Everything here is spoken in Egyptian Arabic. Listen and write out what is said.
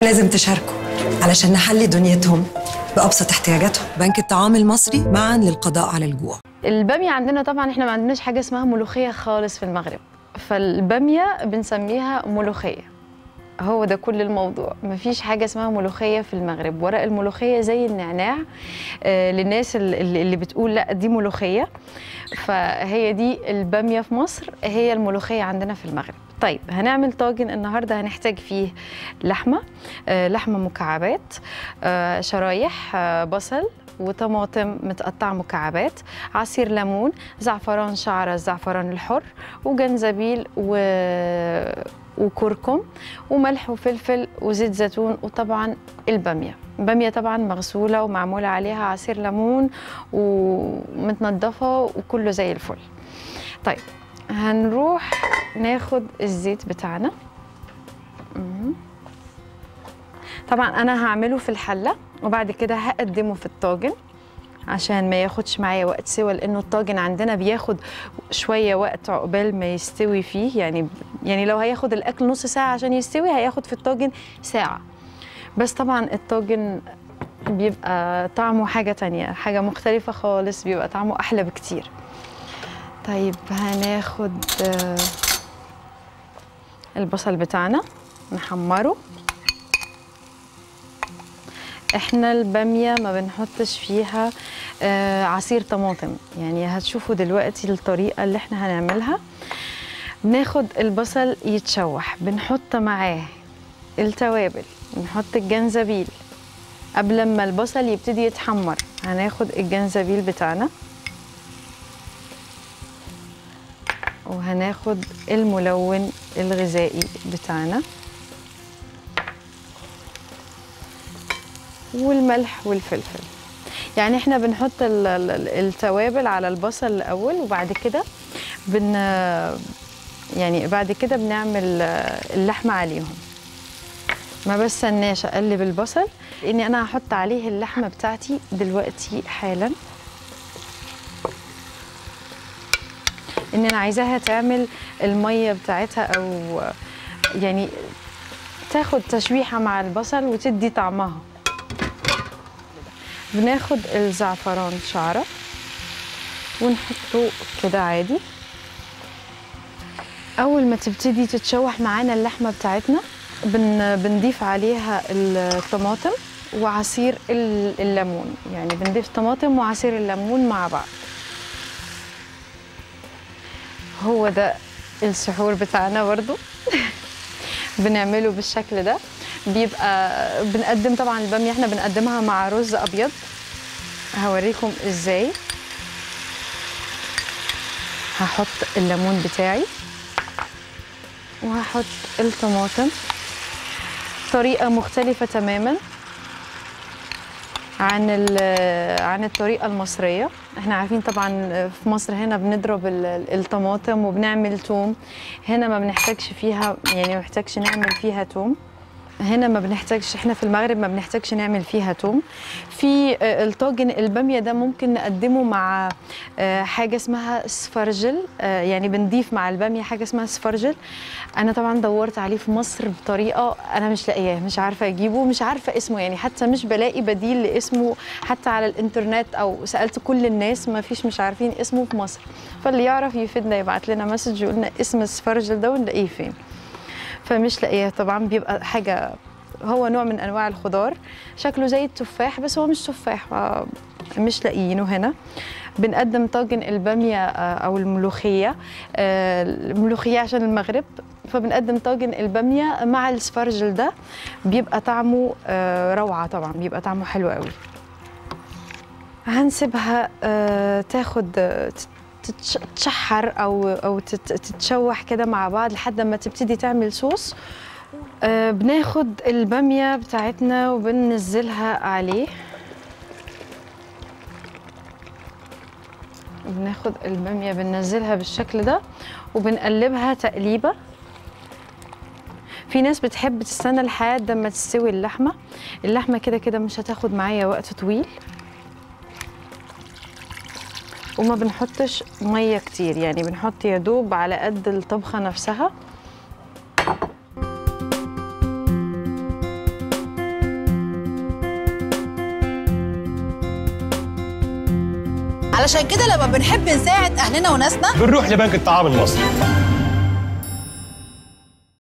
لازم تشاركوا علشان نحلي دنيتهم بأبسط احتياجاتهم بنك الطعام المصري معا للقضاء على الجوع البامية عندنا طبعا احنا ما عندناش حاجة اسمها ملوخية خالص في المغرب فالبامية بنسميها ملوخية هو ده كل الموضوع مفيش حاجة اسمها ملوخية في المغرب ورق الملوخية زي النعناع آه للناس اللي اللي بتقول لا دي ملوخية فهي دي البامية في مصر هي الملوخية عندنا في المغرب طيب هنعمل طاجن النهاردة هنحتاج فيه لحمة آه لحمة مكعبات آه شرايح آه بصل وطماطم متقطعة مكعبات عصير ليمون زعفران شعرة الزعفران الحر وجنزبيل و... وكركم وملح وفلفل وزيت زيتون وطبعا البامية البامية طبعا مغسولة ومعمولة عليها عصير ليمون ومتنضفة وكله زي الفل طيب هنروح ناخد الزيت بتاعنا مهم. طبعا انا هعمله في الحله وبعد كده هقدمه في الطاجن عشان ما ياخدش معايا وقت سوى لانه الطاجن عندنا بياخد شويه وقت عقبال ما يستوي فيه يعني يعني لو هياخد الاكل نص ساعه عشان يستوي هياخد في الطاجن ساعه بس طبعا الطاجن بيبقى طعمه حاجه تانية حاجه مختلفه خالص بيبقى طعمه احلى بكتير طيب هناخد آه، البصل بتاعنا نحمره احنا الباميه ما بنحطش فيها آه عصير طماطم يعني هتشوفوا دلوقتي الطريقه اللي احنا هنعملها بناخد البصل يتشوح بنحط معاه التوابل بنحط الجنزبيل قبل ما البصل يبتدي يتحمر هناخد الجنزبيل بتاعنا وهناخد الملون الغذائي بتاعنا والملح والفلفل يعني احنا بنحط ال- ال- التوابل على البصل الاول وبعد كده بن يعني بعد كده بنعمل اللحمه عليهم ما بستناش اقلب البصل لاني انا هحط عليه اللحمه بتاعتي دلوقتي حالا ان انا عايزاها تعمل الميه بتاعتها او يعني تاخد تشويحه مع البصل وتدي طعمها بناخد الزعفران شعرة ونحطه كده عادي أول ما تبتدي تتشوح معانا اللحمة بتاعتنا بن بنضيف عليها الطماطم وعصير ال- الليمون يعني بنضيف طماطم وعصير الليمون مع بعض هو ده السحور بتاعنا برضو بنعمله بالشكل ده بيبقى بنقدم طبعا الباميه احنا بنقدمها مع رز ابيض هوريكم ازاي هحط الليمون بتاعي وهحط الطماطم طريقه مختلفه تماما عن ال- عن الطريقه المصريه احنا عارفين طبعا في مصر هنا بنضرب ال- الطماطم وبنعمل توم هنا ما بنحتاجش فيها يعني ما بنحتاجش نعمل فيها توم هنا ما بنحتاجش احنا في المغرب ما بنحتاجش نعمل فيها توم في آه، الطاجن الباميه ده ممكن نقدمه مع آه، حاجه اسمها سفرجل آه، يعني بنضيف مع الباميه حاجه اسمها سفرجل انا طبعا دورت عليه في مصر بطريقه انا مش لاقياه مش عارفه اجيبه مش عارفه اسمه يعني حتى مش بلاقي بديل لاسمه حتى على الانترنت او سالت كل الناس ما فيش مش عارفين اسمه في مصر فاللي يعرف يفيدنا يبعت لنا مسج يقول لنا اسم السفرجل ده ونلاقيه فين فمش لاقيه طبعا بيبقى حاجه هو نوع من انواع الخضار شكله زي التفاح بس هو مش تفاح آه، مش لاقيينه هنا بنقدم طاجن الباميه آه، او الملوخيه آه، الملوخيه عشان المغرب فبنقدم طاجن الباميه مع السفرجل ده بيبقى طعمه آه، روعه طبعا بيبقى طعمه حلو قوي هنسيبها آه، تاخد آه، تت- تتش- تتشحر او او تت- تتشوح كده مع بعض لحد ما تبتدي تعمل صوص آه، بناخد الباميه بتاعتنا وبننزلها عليه بناخد الباميه بننزلها بالشكل ده وبنقلبها تقليبه في ناس بتحب تستنى لحد ما تستوي اللحمه اللحمه كده كده مش هتاخد معايا وقت طويل وما بنحطش ميه كتير يعني بنحط يا دوب على قد الطبخه نفسها علشان كده لما بنحب نساعد اهلنا وناسنا بنروح لبنك الطعام المصري